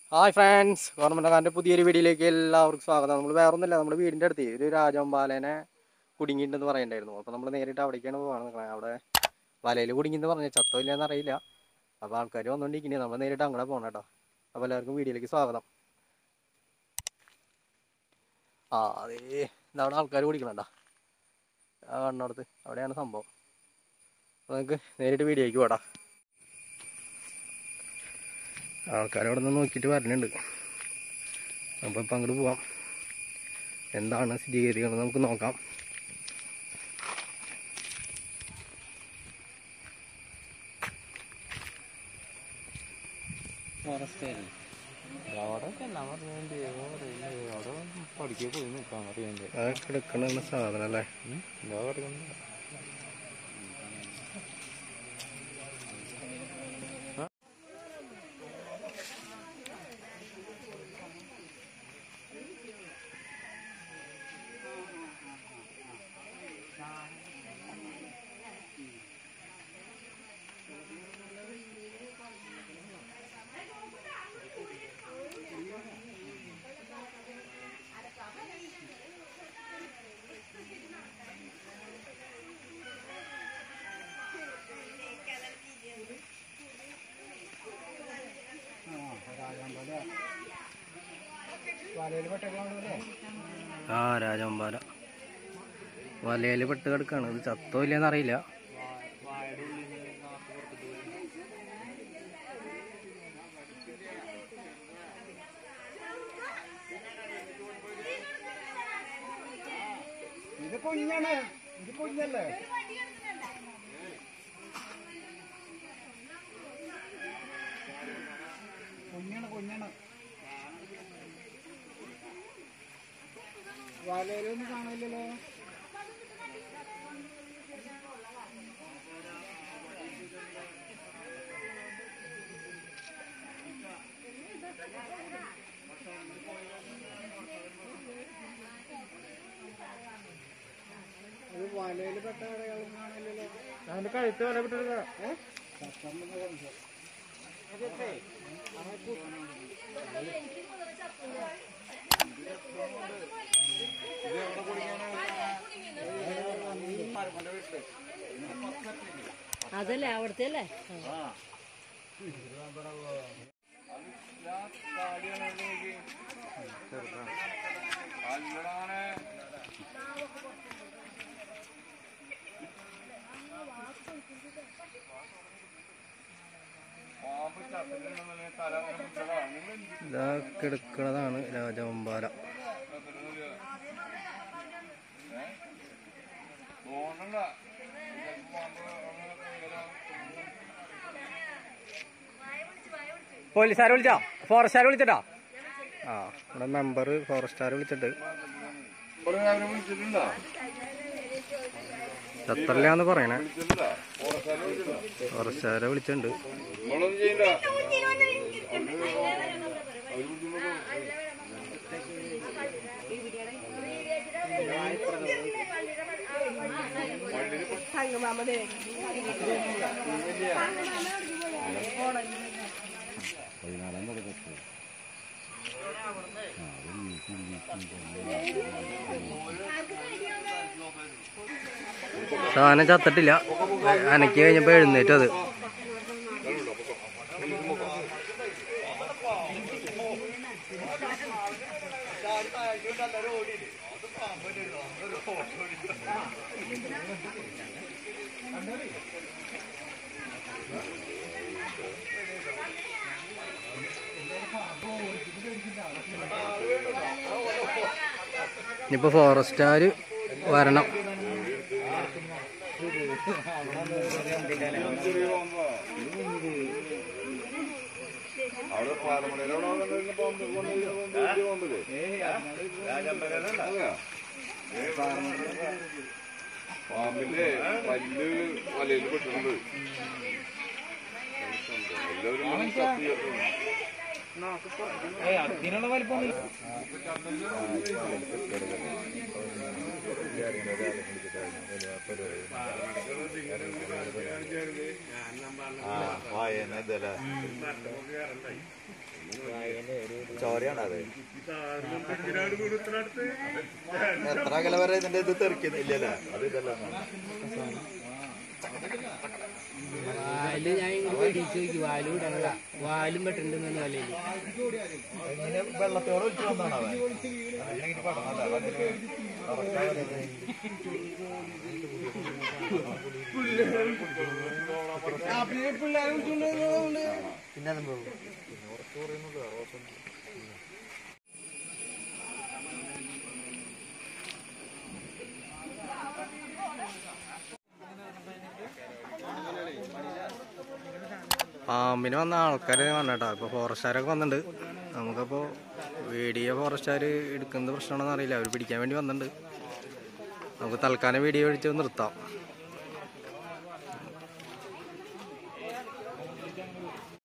hi friends government പുതിയൊരു വീഡിയോയിലേക്ക് എല്ലാവർക്കും സ്വാഗതം നമ്മൾ വേറെ ഒന്നുമില്ല നമ്മുടെ വീടിൻ്റെ അടുത്ത് ഒരു രാജവമ്പാലനെ കുടുങ്ങിയിട്ടുണ്ടെന്ന് പറയണ്ടായിരുന്നു അപ്പോൾ നമ്മൾ നേരിട്ട് അവിടേക്കാണ് പോകാൻ നിൽക്കുന്നത് അവിടെ വലയിൽ കുടുങ്ങിയെന്ന് പറഞ്ഞു ചത്തോ ഇല്ലയെന്ന് അറിയില്ല അപ്പോൾ ആൾക്കാർ വന്നുകൊണ്ടിരിക്കുന്നത് നമ്മൾ നേരിട്ട് അങ്ങോട്ട് പോകണം കേട്ടോ അപ്പോൾ എല്ലാവർക്കും വീഡിയോയിലേക്ക് സ്വാഗതം ആ അതേ ഇതവിടെ ആൾക്കാർ കുടിക്കണണ്ട ആ കണ്ണടത്ത് അവിടെയാണ് സംഭവം അപ്പോൾ നമുക്ക് നേരിട്ട് വീഡിയോയ്ക്ക് പോടാ ആൾക്കാരവിടെ നിന്ന് നോക്കിയിട്ട് വരണുണ്ട് അപ്പോൾ ഇപ്പം അങ്ങോട്ട് പോവാം എന്താണ് സ്ഥിരീകരിക്കുന്നത് നമുക്ക് നോക്കാം ആ കിടക്കണ സാധനം അല്ലേ ആ രാജവമ്പാല വലയിൽ പെട്ട് കിടക്കാണ് ഇത് ചത്തോ ഇല്ലയെന്ന് അറിയില്ല ഇത് കുഞ്ഞാണ് ഇത് കുഞ്ഞല്ലേ കുഞ്ഞാണ് കുഞ്ഞാണ് വലയിലൊന്നും കാണില്ലല്ലോ അത് വലയിൽ പെട്ട കടകളൊന്നും കാണില്ലല്ലോ അതിന്റെ കഴുത്ത് വല പെട്ടെടുക്ക അതല്ലേ അവിടുത്തെ അല്ലേ ഇതാ കിടക്കണതാണ് രാജവമ്പാല പോലീസുകാരെ വിളിച്ചാ ഫോറസ്റ്റുകാരെ വിളിച്ചിട്ടാ ആ ഇവിടെ മെമ്പർ ഫോറസ്റ്റുകാരെ വിളിച്ചിട്ട് ചത്തല്ലാന്ന് പറയണേ ഫോറസ്റ്റുകാരെ വിളിച്ചിട്ടുണ്ട് സാധനം ചത്തിട്ടില്ല അനക്കി കഴിഞ്ഞപ്പോ എഴുന്നേറ്റ് അത് ഇനിയിപ്പോ ഫോറസ്റ്റുകാർ വരണം അവിടെ പാലമടയിലവിടെ പാമ്പ് പാമ്പില്ലേ പാമ്പിന്റെ പല്ല് വലയിൽ പെട്ടിട്ടുണ്ട് എല്ലാവരും ചത്തി ചേർക്കുന്നു അതിനുള്ള വലിപ്പം ചോരയാണ് അത് എത്ര അകലെ വരെ ഇതിന്റെ ഇത് തെറിക്കുന്നില്ലല്ലേ അത് ഇതല്ല വാല് ഞാൻ ഇങ്ങോട്ട് പേടിച്ചു നോക്കി വാലും ഇടണ്ട വാലും പെട്ടിട്ടുണ്ടെന്ന് വലയില് ഇങ്ങനെ വെള്ളത്തോടെ ഒഴിച്ചു വന്നാണ് അവൻ അല്ലെങ്കിൽ പടന്നല്ല അതിന് പാമ്പിന് വന്ന ആൾക്കാരെ കാണട്ടോ ഇപ്പൊ ഫോറസ്റ്റുകാരൊക്കെ വന്നിട്ടുണ്ട് നമുക്കപ്പോ വീഡിയോ ഫോറസ്റ്റുകാർ എടുക്കുന്നത് പ്രശ്നമാണെന്ന് അറിയില്ല അവർ പിടിക്കാൻ വേണ്ടി വന്നിട്ടുണ്ട് നമുക്ക് തൽക്കാലം വീഡിയോ പിടിച്ച് നിർത്താം